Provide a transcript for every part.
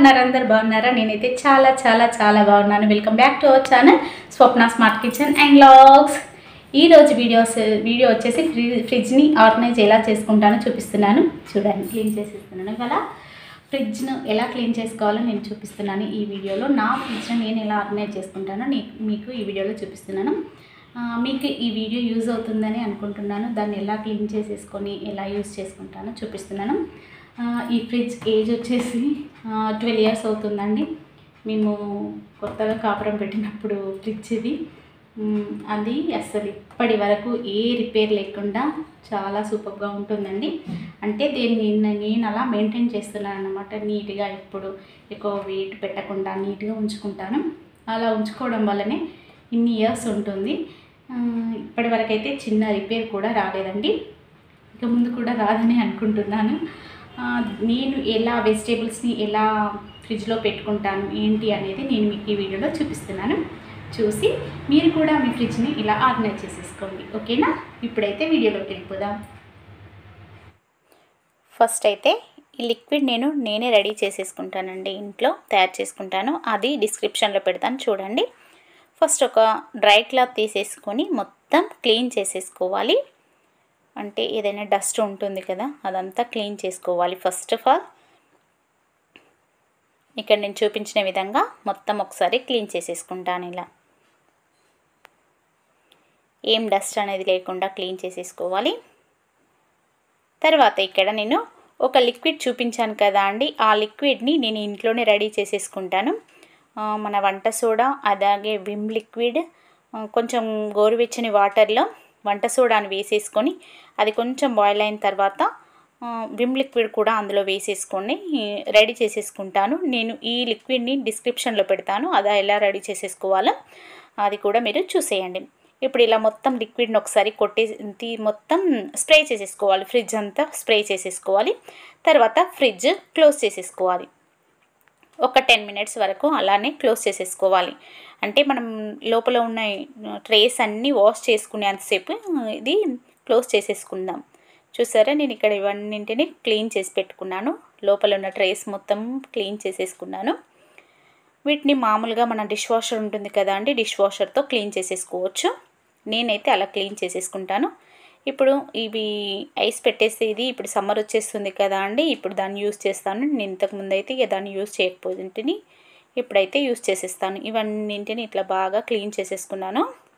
ఉన్నారు అందరు బాగున్నారా నేనైతే చాలా చాలా చాలా బాగున్నాను welcome back to our channel Swapna smart kitchen and vlogs ఈ రోజు వీడియోస్ వీడియో వచ్చేసి ఫ్రి ఫ్రిడ్జ్ని ఆర్గనైజ్ ఎలా చేసుకుంటానో చూపిస్తున్నాను చూడండి క్లీన్ చేసేస్తున్నాను ఇవాళ ఫ్రిడ్జ్ను ఎలా క్లీన్ చేసుకోవాలో నేను చూపిస్తున్నాను ఈ వీడియోలో నా ఫ్రిడ్జ్ని నేను ఎలా ఆర్గనైజ్ చేసుకుంటానో నీ మీకు ఈ వీడియోలో చూపిస్తున్నాను ఆ, మీకు ఈ వీడియో యూజ్ అవుతుందని అనుకుంటున్నాను దాన్ని ఎలా క్లీన్ చేసేసుకొని ఎలా యూజ్ చేసుకుంటానో చూపిస్తున్నాను ఆ, ఈ ఫ్రిడ్జ్ ఏజ్ వచ్చేసి ట్వెల్వ్ ఇయర్స్ అవుతుందండి మేము కొత్తగా కాపురం పెట్టినప్పుడు ఫ్రిడ్జ్ ఇది మ్, అది అస్సలు ఇప్పటి వరకు ఏ రిపేర్ లేకుండా చాలా సూపర్గా ఉంటుందండి అంటే దీన్ని నేను నేను అలా మెయింటైన్ చేస్తున్నాను అనమాట నీట్గా ఇప్పుడు ఎక్కువ వెయిట్ పెట్టకుండా నీట్గా ఉంచుకుంటాను అలా ఉంచుకోవడం వల్లనే ఇన్ని ఇయర్స్ ఉంటుంది ఆ, ఇప్పటి వరకు అయితే చిన్న రిపేర్ కూడా రాలేదండి ఇక ముందు కూడా రాదని అనుకుంటున్నాను ఆ, నేను ఎలా వెజిటేబుల్స్ని ఎలా ఫ్రిడ్జ్లో పెట్టుకుంటాను ఏంటి అనేది నేను మీకు ఈ వీడియోలో చూపిస్తున్నాను చూసి మీరు కూడా మీ ఫ్రిడ్జ్ని ఇలా ఆర్గనైజ్ చేసేసుకోండి ఓకేనా ఇప్పుడైతే వీడియోలోకి వెళ్ళిపోదాం ఫస్ట్ అయితే ఈ లిక్విడ్ నేను నేనే రెడీ చేసేసుకుంటానండి ఇంట్లో తయారు చేసుకుంటాను అది డిస్క్రిప్షన్లో పెడతాను చూడండి ఫస్ట్ ఒక డ్రై క్లాత్ తీసేసుకొని మొత్తం క్లీన్ చేసేసుకోవాలి అంటే ఏదైనా డస్ట్ ఉంటుంది కదా అదంతా క్లీన్ చేసుకోవాలి ఫస్ట్ ఆఫ్ ఆల్ ఇక్కడ నేను చూపించిన విధంగా మొత్తం ఒకసారి క్లీన్ చేసేసుకుంటాను ఇలా ఏం డస్ట్ అనేది లేకుండా క్లీన్ చేసేసుకోవాలి తర్వాత ఇక్కడ నేను ఒక లిక్విడ్ చూపించాను కదా అండి ఆ లిక్విడ్ని నేను ఇంట్లోనే రెడీ చేసేసుకుంటాను ఆ, మన వంట సోడా అలాగే విమ్ లిక్విడ్ ఆ, కొంచెం గోరువెచ్చని వాటర్లో వంట సోడాని వేసేసుకొని అది కొంచెం బాయిల్ అయిన తర్వాత ఆ, విమ్ లిక్విడ్ కూడా అందులో వేసేసుకొని రెడీ చేసేసుకుంటాను నేను ఈ లిక్విడ్ని డిస్క్రిప్షన్లో పెడతాను అది ఎలా రెడీ చేసేసుకోవాలో అది కూడా మీరు చూసేయండి ఇప్పుడు ఇలా మొత్తం లిక్విడ్ని ఒకసారి కొట్టే తీ- మొత్తం స్ప్రే చేసేసుకోవాలి ఫ్రిడ్జ్ అంతా స్ప్రే చేసేసుకోవాలి తర్వాత ఫ్రిడ్జ్ క్లోజ్ చేసేసుకోవాలి ఒక టెన్ మినిట్స్ వరకు అలానే క్లోజ్ చేసేసుకోవాలి అంటే మనం లోపల ఉన్న ట్రేస్ అన్నీ వాష్ చేసుకునేంతసేపు ఇది క్లోజ్ చేసేసుకుందాం చూసారా నేను ఇక్కడ ఇవన్నింటిని క్లీన్ చేసి పెట్టుకున్నాను లోపల ఉన్న ట్రేస్ మొత్తం క్లీన్ చేసేసుకున్నాను వీటిని మామూలుగా మన డిష్ వాషర్ ఉంటుంది కదా అండి డిష్ వాషర్తో క్లీన్ చేసేసుకోవచ్చు నేనైతే అలా క్లీన్ చేసేసుకుంటాను ఇప్పుడు ఇవి ఐస్ పెట్టేసేది ఇప్పుడు సమ్మర్ వచ్చేస్తుంది కదా అండి ఇప్పుడు దాన్ని యూస్ చేస్తాను నేను ఇంతకుముందు అయితే ఇక దాన్ని యూస్ చేయకపోతుంటిని ఇప్పుడైతే యూస్ చేసేస్తాను ఇవన్నింటిని ఇట్లా బాగా క్లీన్ చేసేసుకున్నాను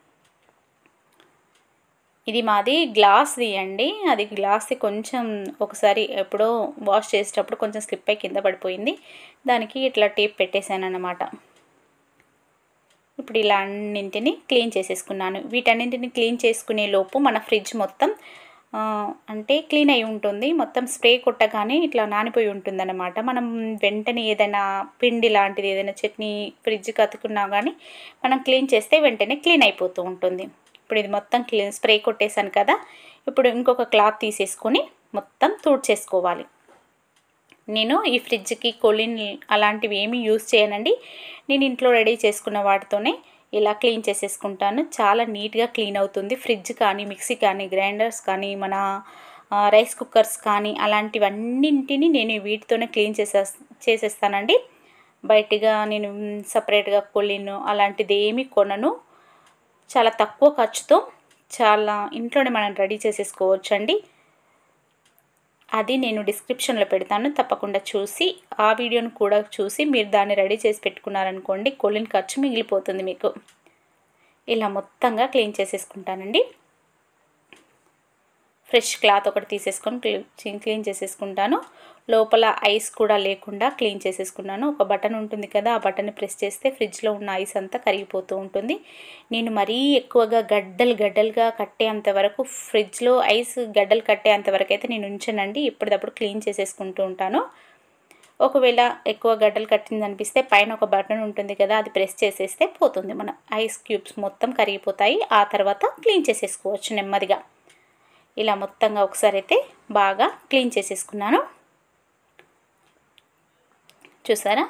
ఇది మాది గ్లాస్ది అండి అది గ్లాస్ది కొంచెం ఒకసారి ఎప్పుడో వాష్ చేసేటప్పుడు కొంచెం స్లిప్ అయి కింద పడిపోయింది దానికి ఇట్లా టేప్ పెట్టేశాను అన్నమాట ఇప్పుడు ఇలా అన్నింటిని క్లీన్ చేసేసుకున్నాను వీటన్నింటిని క్లీన్ చేసుకునే లోపు మన ఫ్రిడ్జ్ మొత్తం ఆ, అంటే క్లీన్ అయి ఉంటుంది మొత్తం స్ప్రే కొట్టగానే ఇట్లా నానిపోయి ఉంటుంది అనమాట మనం వెంటనే ఏదైనా పిండి లాంటిది ఏదైనా చట్నీ ఫ్రిడ్జ్కి అతుకున్నా కానీ మనం క్లీన్ చేస్తే వెంటనే క్లీన్ అయిపోతూ ఉంటుంది ఇప్పుడు ఇది మొత్తం క్లీన్ స్ప్రే కొట్టేశాను కదా ఇప్పుడు ఇంకొక క్లాత్ తీసేసుకొని మొత్తం తుడిచేసుకోవాలి నేను ఈ ఫ్రిడ్జ్కి కొలిన్ అలాంటివి ఏమీ యూస్ చేయనండి నేను ఇంట్లో రెడీ చేసుకున్న వాటితోనే ఇలా క్లీన్ చేసేసుకుంటాను చాలా నీట్గా క్లీన్ అవుతుంది ఫ్రిడ్జ్ కానీ మిక్సీ కానీ గ్రైండర్స్ కానీ మన ఆ, రైస్ కుక్కర్స్ కానీ అలాంటివన్నింటిని నేను వీటితోనే క్లీన్ చేసే చేసేస్తానండి బయటగా నేను సపరేట్గా కొలిన్ అలాంటిది ఏమీ కొనను చాలా తక్కువ ఖర్చుతో చాలా ఇంట్లోనే మనం రెడీ చేసేసుకోవచ్చు అండి అది నేను డిస్క్రిప్షన్లో పెడతాను తప్పకుండా చూసి ఆ వీడియోను కూడా చూసి మీరు దాన్ని రెడీ చేసి పెట్టుకున్నారనుకోండి కొలిన్ ఖర్చు మిగిలిపోతుంది మీకు ఇలా మొత్తంగా క్లీన్ చేసేసుకుంటానండి ఫ్రెష్ క్లాత్ ఒకటి తీసేసుకొని క్లీ- క్లీన్ చేసేసుకుంటాను లోపల ఐస్ కూడా లేకుండా క్లీన్ చేసేసుకున్నాను ఒక బటన్ ఉంటుంది కదా ఆ బటన్ ప్రెస్ చేస్తే ఫ్రిడ్జ్లో ఉన్న ఐస్ అంతా కరిగిపోతూ ఉంటుంది నేను మరీ ఎక్కువగా గడ్డలు గడ్డలుగా కట్టేంత వరకు ఫ్రిడ్జ్లో ఐస్ గడ్డలు కట్టేంత వరకు అయితే నేను ఉంచనండి ఎప్పటికప్పుడు క్లీన్ చేసేసుకుంటూ ఉంటాను ఒకవేళ ఎక్కువ గడ్డలు కట్టింది అనిపిస్తే పైన ఒక బటన్ ఉంటుంది కదా అది ప్రెస్ చేసేస్తే పోతుంది మన ఐస్ క్యూబ్స్ మొత్తం కరిగిపోతాయి ఆ తర్వాత క్లీన్ చేసేసుకోవచ్చు నెమ్మదిగా ఇలా మొత్తంగా ఒకసారి అయితే బాగా క్లీన్ చేసేసుకున్నాను చూసారా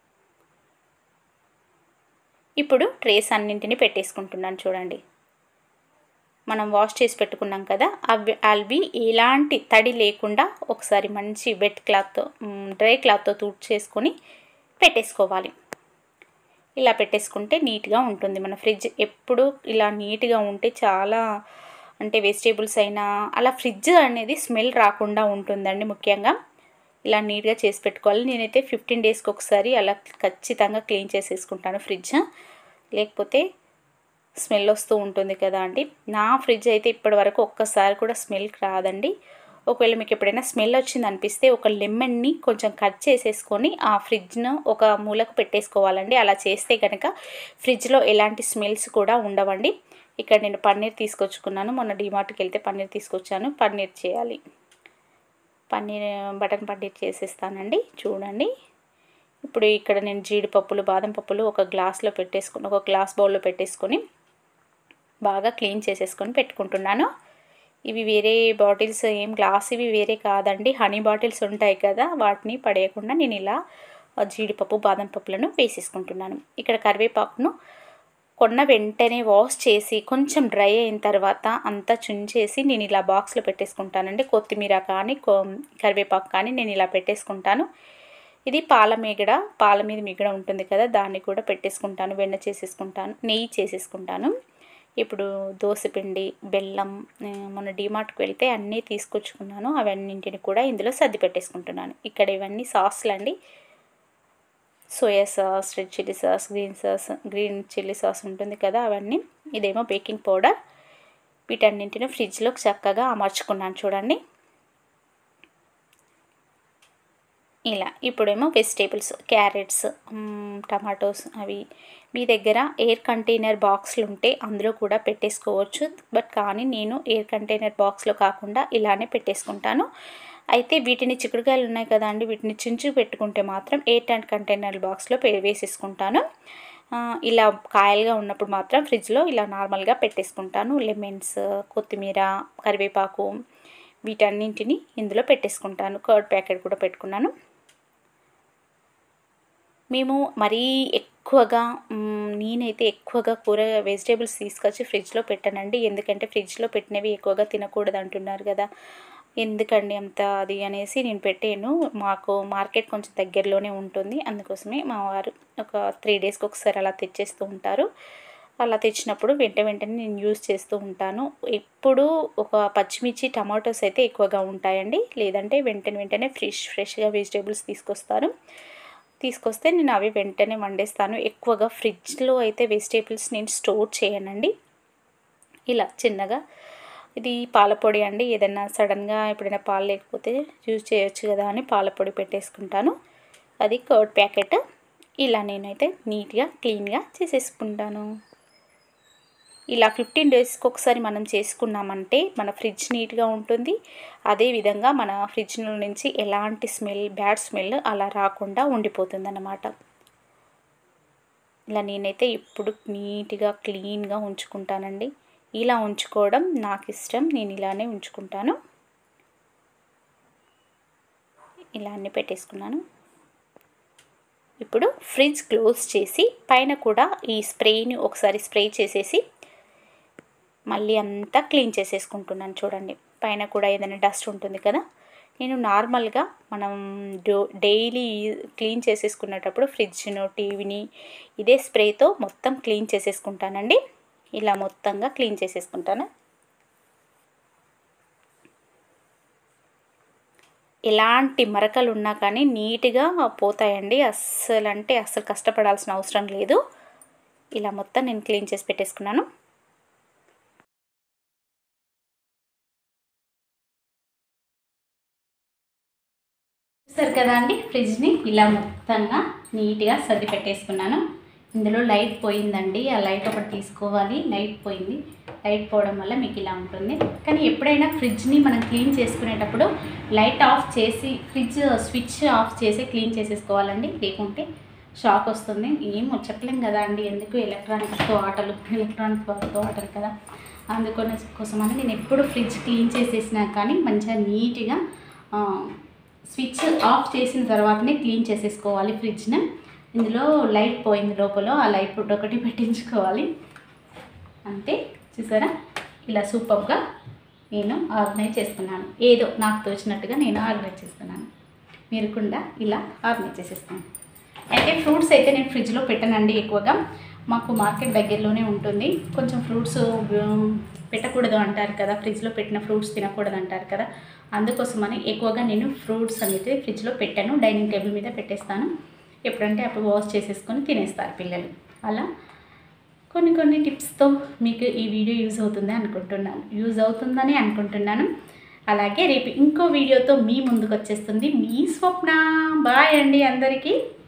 ఇప్పుడు ట్రేస్ అన్నింటిని పెట్టేసుకుంటున్నాను చూడండి మనం వాష్ చేసి పెట్టుకున్నాం కదా అవి అవి ఎలాంటి తడి లేకుండా ఒకసారి మంచి వెట్ క్లాత్తో డ్రై క్లాత్తో తుడిచేసుకొని పెట్టేసుకోవాలి ఇలా పెట్టేసుకుంటే నీట్గా ఉంటుంది మన ఫ్రిడ్జ్ ఎప్పుడు ఇలా నీట్గా ఉంటే చాలా అంటే వెజిటేబుల్స్ అయినా అలా ఫ్రిడ్జ్ అనేది స్మెల్ రాకుండా ఉంటుందండి ముఖ్యంగా ఇలా నీట్గా చేసి పెట్టుకోవాలి నేనైతే ఫిఫ్టీన్ డేస్కి ఒకసారి అలా ఖచ్చితంగా క్లీన్ చేసేసుకుంటాను ఫ్రిడ్జ్ లేకపోతే స్మెల్ వస్తూ ఉంటుంది కదా అండి నా ఫ్రిడ్జ్ అయితే ఇప్పటి వరకు ఒక్కసారి కూడా స్మెల్ రాదండి ఒకవేళ మీకు ఎప్పుడైనా స్మెల్ వచ్చింది అనిపిస్తే ఒక లెమన్ని కొంచెం కట్ చేసేసుకొని ఆ ఫ్రిడ్జ్ను ఒక మూలకు పెట్టేసుకోవాలండి అలా చేస్తే కనుక ఫ్రిడ్జ్లో ఎలాంటి స్మెల్స్ కూడా ఉండవండి ఇక్కడ నేను పన్నీర్ తీసుకొచ్చుకున్నాను మొన్న డిమార్ట్కి వెళ్తే పన్నీర్ తీసుకొచ్చాను పన్నీర్ చేయాలి పన్నీర్ బటన్ పన్నీర్ చేసేస్తానండి చూడండి ఇప్పుడు ఇక్కడ నేను జీడిపప్పులు బాదం పప్పులు ఒక గ్లాస్లో పెట్టేసుకుని ఒక గ్లాస్ బౌల్లో పెట్టేసుకొని బాగా క్లీన్ చేసేసుకొని పెట్టుకుంటున్నాను ఇవి వేరే బాటిల్స్ ఏం గ్లాస్ ఇవి వేరే కాదండి హనీ బాటిల్స్ ఉంటాయి కదా వాటిని పడేయకుండా నేను ఇలా జీడిపప్పు బాదం పప్పులను వేసేసుకుంటున్నాను ఇక్కడ కరివేపాకును కొన్న వెంటనే వాష్ చేసి కొంచెం డ్రై అయిన తర్వాత అంతా చుంచేసి నేను ఇలా బాక్స్లో పెట్టేసుకుంటానండి కొత్తిమీర కానీ కరివేపాకు కానీ నేను ఇలా పెట్టేసుకుంటాను ఇది పాల మీగడ పాల మీద మీగడ ఉంటుంది కదా దాన్ని కూడా పెట్టేసుకుంటాను వెన్న చేసేసుకుంటాను నెయ్యి చేసేసుకుంటాను ఇప్పుడు దోసపిండి బెల్లం మొన్న డిమార్ట్కి వెళ్తే అన్నీ తీసుకొచ్చుకున్నాను అవన్నింటిని కూడా ఇందులో సర్ది పెట్టేసుకుంటున్నాను ఇక్కడ ఇవన్నీ సాస్లు అండి soya sauce red chilli sauce green sauce green chilli sauce ఉంటుంది కదా అవన్నీ ఇదేమో బేకింగ్ పౌడర్ వీటన్నింటిని ఫ్రిడ్జ్లో చక్కగా అమర్చుకున్నాను చూడండి ఇలా ఇప్పుడేమో వెజిటేబుల్స్ క్యారెట్స్ టమాటోస్ అవి మీ దగ్గర ఎయిర్ కంటైనర్ బాక్స్లు ఉంటే అందులో కూడా పెట్టేసుకోవచ్చు బట్ కానీ నేను ఎయిర్ కంటైనర్ బాక్స్లో కాకుండా ఇలానే పెట్టేసుకుంటాను అయితే వీటిని చిక్కుడుకాయలు ఉన్నాయి కదా అండి వీటిని చించు పెట్టుకుంటే మాత్రం ఎయిర్ టెంట్ కంటైనర్ బాక్స్లో వేసేసుకుంటాను ఇలా కాయలుగా ఉన్నప్పుడు మాత్రం ఫ్రిడ్జ్లో ఇలా నార్మల్గా పెట్టేసుకుంటాను లెమన్స్ కొత్తిమీర కరివేపాకు వీటన్నింటిని ఇందులో పెట్టేసుకుంటాను కర్డ్ ప్యాకెట్ కూడా పెట్టుకున్నాను మేము మరీ ఎక్కువగా నేనైతే ఎక్కువగా కూర వెజిటేబుల్స్ తీసుకొచ్చి ఫ్రిడ్జ్లో పెట్టానండి ఎందుకంటే ఫ్రిడ్జ్లో పెట్టినవి ఎక్కువగా తినకూడదు అంటున్నారు కదా ఎందుకండి అంత అది అనేసి నేను పెట్టాను మాకు మార్కెట్ కొంచెం దగ్గరలోనే ఉంటుంది అందుకోసమే మా వారు ఒక త్రీ డేస్కి ఒకసారి అలా తెచ్చేస్తూ ఉంటారు అలా తెచ్చినప్పుడు వెంట వెంటనే నేను యూజ్ చేస్తూ ఉంటాను ఎప్పుడు ఒక పచ్చిమిర్చి టమాటోస్ అయితే ఎక్కువగా ఉంటాయండి లేదంటే వెంటనే వెంటనే ఫ్రెష్ ఫ్రెష్గా వెజిటేబుల్స్ తీసుకొస్తారు తీసుకొస్తే నేను అవి వెంటనే వండేస్తాను ఎక్కువగా ఫ్రిడ్జ్లో అయితే వెజిటేబుల్స్ నేను స్టోర్ చేయనండి ఇలా చిన్నగా ఇది పాలపొడి అండి ఏదైనా సడన్గా ఎప్పుడైనా పాలు లేకపోతే యూజ్ చేయొచ్చు కదా అని పాలపొడి పెట్టేసుకుంటాను అది కర్డ్ ప్యాకెట్ ఇలా నేనైతే నీట్గా క్లీన్గా చేసేసుకుంటాను ఇలా ఫిఫ్టీన్ డేస్కి ఒకసారి మనం చేసుకున్నామంటే మన ఫ్రిడ్జ్ నీట్గా ఉంటుంది అదేవిధంగా మన ఫ్రిడ్జ్ నుంచి ఎలాంటి స్మెల్ బ్యాడ్ స్మెల్ అలా రాకుండా ఉండిపోతుంది అన్నమాట ఇలా నేనైతే ఇప్పుడు నీట్గా క్లీన్గా ఉంచుకుంటానండి ఇలా ఉంచుకోవడం నాకు ఇష్టం నేను ఇలానే ఉంచుకుంటాను ఇలా అన్నీ పెట్టేసుకున్నాను ఇప్పుడు ఫ్రిడ్జ్ క్లోజ్ చేసి పైన కూడా ఈ స్ప్రేని ఒకసారి స్ప్రే చేసేసి మళ్ళీ అంతా క్లీన్ చేసేసుకుంటున్నాను చూడండి పైన కూడా ఏదైనా డస్ట్ ఉంటుంది కదా నేను నార్మల్గా మనం డో డైలీ క్లీన్ చేసేసుకునేటప్పుడు ఫ్రిడ్జ్ను టీవీని ఇదే స్ప్రేతో మొత్తం క్లీన్ చేసేసుకుంటానండి ఇలా మొత్తంగా క్లీన్ చేసేసుకుంటాను ఎలాంటి మరకలు ఉన్నా కానీ నీట్గా పోతాయండి అస్సలు అంటే అస్సలు కష్టపడాల్సిన అవసరం లేదు ఇలా మొత్తం నేను క్లీన్ చేసి పెట్టేసుకున్నాను చూస్తారు కదా అండి ఫ్రిడ్జ్ని ఇలా మొత్తంగా నీట్గా సర్ది పెట్టేసుకున్నాను ఇందులో లైట్ పోయిందండి ఆ లైట్ ఒకటి తీసుకోవాలి లైట్ పోయింది లైట్ పోవడం వల్ల మీకు ఇలా ఉంటుంది కానీ ఎప్పుడైనా ఫ్రిడ్జ్ని మనం క్లీన్ చేసుకునేటప్పుడు లైట్ ఆఫ్ చేసి ఫ్రిడ్జ్ స్విచ్ ఆఫ్ చేసి క్లీన్ చేసేసుకోవాలండి లేకుంటే షాక్ వస్తుంది ఏం చెప్పలేం కదా అండి ఎందుకు ఎలక్ట్రానిక్స్తో ఆటలు ఎలక్ట్రానిక్ వర్క్తో ఆటలు కదా అందుకని కోసమని నేను ఎప్పుడు ఫ్రిడ్జ్ క్లీన్ చేసేసినా కానీ మంచిగా నీట్గా స్విచ్ ఆఫ్ చేసిన తర్వాతనే క్లీన్ చేసేసుకోవాలి ఫ్రిడ్జ్ని ఇందులో లైట్ పోయింది లోపల ఆ లైట్ ఒకటి పెట్టించుకోవాలి అంతే చూసారా ఇలా సూపర్గా నేను ఆర్గనైజ్ చేస్తున్నాను ఏదో నాకు తోచినట్టుగా నేను ఆర్గనైజ్ చేస్తున్నాను మీరు కూడా ఇలా ఆర్గనైజ్ చేసేస్తాను అయితే ఫ్రూట్స్ అయితే నేను ఫ్రిడ్జ్లో పెట్టనండి ఎక్కువగా మాకు మార్కెట్ దగ్గరలోనే ఉంటుంది కొంచెం ఫ్రూట్స్ పెట్టకూడదు అంటారు కదా ఫ్రిడ్జ్లో పెట్టిన ఫ్రూట్స్ తినకూడదు అంటారు కదా అందుకోసమని ఎక్కువగా నేను ఫ్రూట్స్ అనేది ఫ్రిడ్జ్లో పెట్టాను డైనింగ్ టేబుల్ మీద పెట్టేస్తాను ఎప్పుడంటే అప్పుడు వాష్ చేసేసుకొని తినేస్తారు పిల్లలు అలా కొన్ని కొన్ని టిప్స్తో మీకు ఈ వీడియో యూజ్ అవుతుంది అనుకుంటున్నాను యూజ్ అవుతుందని అనుకుంటున్నాను అలాగే రేపు ఇంకో వీడియోతో మీ ముందుకు వచ్చేస్తుంది మీ స్వప్న బాయ్ అండి అందరికీ